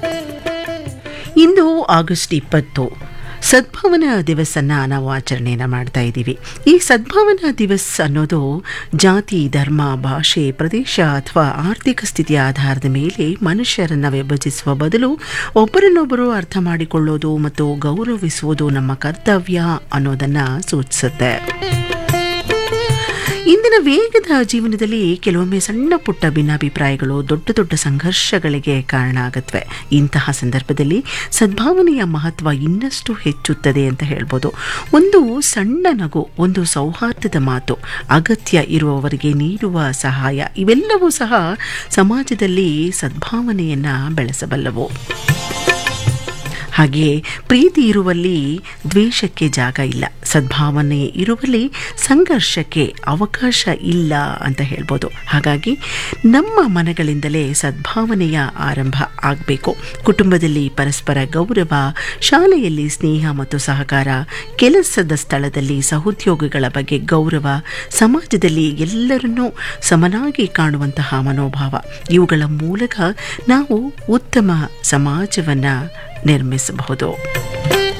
ಇಂದು August ಇಪ್ಪತ್ತು ಸದ್ಭಾವನಾ ದಿವಸನ್ನು ನಾವು ಆಚರಣೆಯನ್ನು ಮಾಡ್ತಾ ಇದ್ದೀವಿ ಈ ಸದ್ಭಾವನಾ ದಿವಸ್ ಅನ್ನೋದು ಜಾತಿ ಧರ್ಮ ಭಾಷೆ ಪ್ರದೇಶ ಅಥವಾ ಆರ್ಥಿಕ ಸ್ಥಿತಿಯ ಆಧಾರದ ಮೇಲೆ ಮನುಷ್ಯರನ್ನು ವಿಭಜಿಸುವ ಬದಲು ಒಬ್ಬರನ್ನೊಬ್ಬರು ಅರ್ಥ ಮಾಡಿಕೊಳ್ಳೋದು ಮತ್ತು ಗೌರವಿಸುವುದು ನಮ್ಮ ಕರ್ತವ್ಯ ಅನ್ನೋದನ್ನು ಸೂಚಿಸುತ್ತೆ ಇಂದಿನ ವೇಗದ ಜೀವನದಲ್ಲಿ ಕೆಲವೊಮ್ಮೆ ಸಣ್ಣ ಪುಟ್ಟ ಭಿನ್ನಾಭಿಪ್ರಾಯಗಳು ದೊಡ್ಡ ದೊಡ್ಡ ಸಂಘರ್ಷಗಳಿಗೆ ಕಾರಣ ಆಗತ್ವೆ ಇಂತಹ ಸಂದರ್ಭದಲ್ಲಿ ಸದ್ಭಾವನೆಯ ಮಹತ್ವ ಇನ್ನಷ್ಟು ಹೆಚ್ಚುತ್ತದೆ ಅಂತ ಹೇಳ್ಬೋದು ಒಂದು ಸಣ್ಣ ನಗು ಒಂದು ಸೌಹಾರ್ದದ ಮಾತು ಅಗತ್ಯ ಇರುವವರಿಗೆ ನೀಡುವ ಸಹಾಯ ಇವೆಲ್ಲವೂ ಸಹ ಸಮಾಜದಲ್ಲಿ ಸದ್ಭಾವನೆಯನ್ನು ಬೆಳೆಸಬಲ್ಲವು ಹಾಗೆಯೇ ಪ್ರೀತಿ ಇರುವಲ್ಲಿ ದ್ವೇಷಕ್ಕೆ ಜಾಗ ಇಲ್ಲ ಸದ್ಭಾವನೆ ಇರುವಲ್ಲಿ ಸಂಘರ್ಷಕ್ಕೆ ಅವಕಾಶ ಇಲ್ಲ ಅಂತ ಹೇಳ್ಬೋದು ಹಾಗಾಗಿ ನಮ್ಮ ಮನಗಳಿಂದಲೇ ಸದ್ಭಾವನೆಯ ಆರಂಭ ಆಗಬೇಕು ಕುಟುಂಬದಲ್ಲಿ ಪರಸ್ಪರ ಗೌರವ ಶಾಲೆಯಲ್ಲಿ ಸ್ನೇಹ ಮತ್ತು ಸಹಕಾರ ಕೆಲಸದ ಸ್ಥಳದಲ್ಲಿ ಸಹೋದ್ಯೋಗಿಗಳ ಬಗ್ಗೆ ಗೌರವ ಸಮಾಜದಲ್ಲಿ ಎಲ್ಲರನ್ನೂ ಸಮನಾಗಿ ಕಾಣುವಂತಹ ಮನೋಭಾವ ಇವುಗಳ ಮೂಲಕ ನಾವು ಉತ್ತಮ ಸಮಾಜವನ್ನು ನಿರ್ಮಿಸಬಹುದು